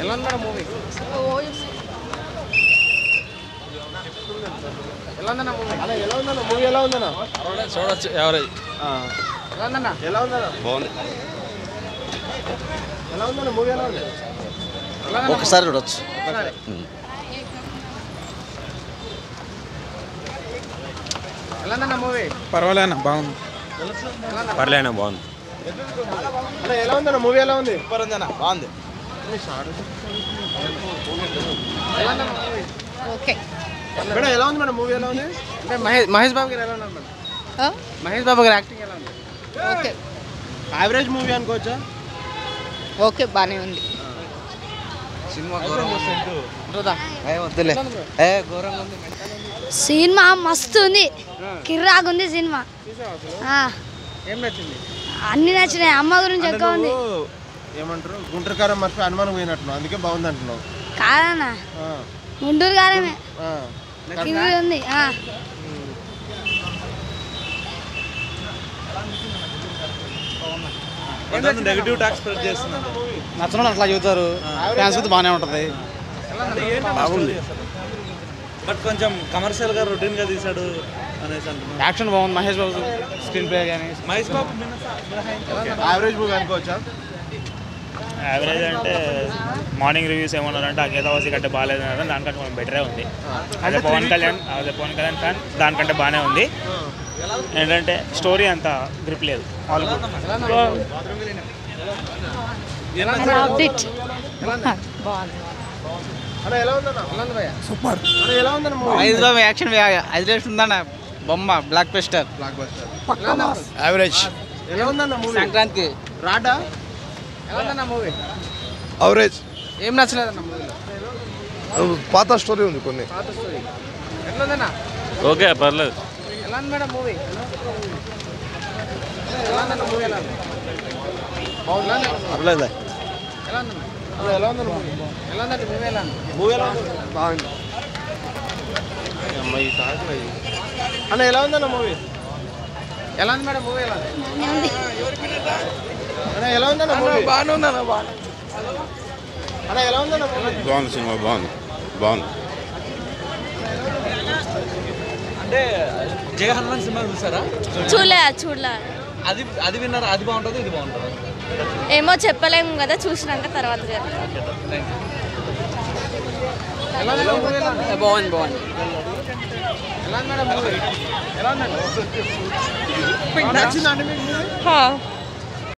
ఎలా ఉంది madam movie ఎలా ఉందన్న మూవీ అలా ఎలా ఉందన్న మూవీ ఎలా ఉందన్న చూడొచ్చు ఎవరేజ్ ఎలా ఉందన్న ఎలా ఉందన్న బాగుంది ఎలా ఉందన్న మూవీ ఎలా ఉంది ఎలా ఉందన్న ఒకసారి చూడొచ్చు ఒకసారి. ఎలా ఉందన్న మూవీ పర్వాలేనా బాగుంది పర్లేనా బాగుంది అలా ఎలా ఉందన్న మూవీ ఎలా ఉంది సూపర్ ఉందన్న బాగుంది ఎలా ఉందన్న మూవీ ఓకే మేడం ఎలా ఉంది మేడం మూవీ ఎలా ఉంది అంటే మహేష్ మహేష్ బాబు గారు ఎలా ఉన్నారు మేడం మహేష్ బాబు గారి యాక్టింగ్ ఎలా ఉంది ఓకే యావరేజ్ మూవీ అనుకోవచ్చా ఓకే బాగానే ఉంది సినిమా ఉంటుందా వద్దులే ఎలా ఉంది bro? ఏ ఘోరంగా ఉంది సినిమా మస్తు ఉంది కిర్రాకుంది సినిమా చూసావా అసలు ఆ, ఏం నచ్చింది అన్ని నచ్చినాయి అమ్మ గురించి అంటే ఎక్కువ ఉంది నువ్వు ఏమంటారు గుంటూరుకారం మర్చిపోయి అనుమానం పోయినట్టున్నావు అందుకే బాగుంది అంటున్నావు కాదన్నా ఆ, గుంటూరు గారమే ఆ. కిర్రి ఉంది ఆ. నెగిటివ్ టాక్స్ స్ప్రెడ్ చేస్తున్నాను నచ్చడం అట్లా చెబుతారు ఫ్యాన్స్ అయితే బాగానే ఉంటుంది బాగుంది బట్ కొంచెం కమర్షియల్ గా రొటీన్ గా తీసాడు అనేసి అంటున్నాను యాక్షన్ బాగుంది మహేష్ బాబు స్క్రీన్ ప్లే కానీ మహేష్ బాబు యావరేజ్ మూవీ అనుకోవచ్చా యావరేజ్ అంటే మార్నింగ్ రివ్యూస్ ఏమన్నారంటే అగేతావాసి కంటే బాగాలేదు అన్నారు దానికంటే కొంచెం బెటరే ఉంది అదే పవన్ కళ్యాణ్ అదే పవన్ కళ్యాణ్ ఫ్యాన్ దానికంటే బాగానే ఉంది ఏంటంటే స్టోరీ అంత గ్రిప్ లేదు ఆల్ గుడ్ Loved it. అలా ఎలా ఉందన్న ఎలా ఉంది భయ్య సూపర్ అలా ఎలా ఉందన్న movie Mahesh Babu action highlight ఉందన్న బొమ్మ బ్లాక్ పెస్టర్ బ్లాక్ బస్టర్ ఎలా ఉందన్న యావరేజ్ ఎలా ఉందన్న మూవీ సంక్రాంతికి రాడా ఎలా ఉందన్న మూవీ అవరేజ్ ఏం నచ్చలేదన్న మూవీలో పాత స్టోరీ ఉంది కొన్ని పాత స్టోరీ ఎట్లా ఉందన్న ఓకే పర్లేదు ఎలా ఉంది మేడం మూవీ ఎలా ఉందన్న మూవీ ఎలా ఉంది ఎలా ఉంది పర్లేదు ఎలా ఉందన్న అలా ఎలా ఉందన్న మూవీ ఎలా ఉందండి మూవీ ఎలా ఉంది మూవీ ఎలా ఉంది బాగుంది అమ్మ ఈ తాకలే అన్న ఎలా ఉందన్న మూవీ ఎలా ఉంది మేడం మూవీ ఎలా ఉంది అన్న ఎలా ఉందన్న మూవీ బాగానే ఉందన్న బాగా అన్న ఎలా ఉందన్న మూవీ బాగుంది సినిమా బాగుంది బాగుంది అంటే జయ హనుమాన్ సినిమా చూసారా చూడలే చూడలే అది అది విన్నారా అది బాగుంటుంది ఇది బాగుంటుంది ఏమో చెప్పలేము కదా చూసినాక తర్వాత చెప్తాం ఎలా ఉంది మూవీ ఎలా ఉంది బాగుంది బాగుంది ఎలా ఉంది మేడం మూవీ ఎలా ఉందండి నచ్చిందండి మీకు మూవీ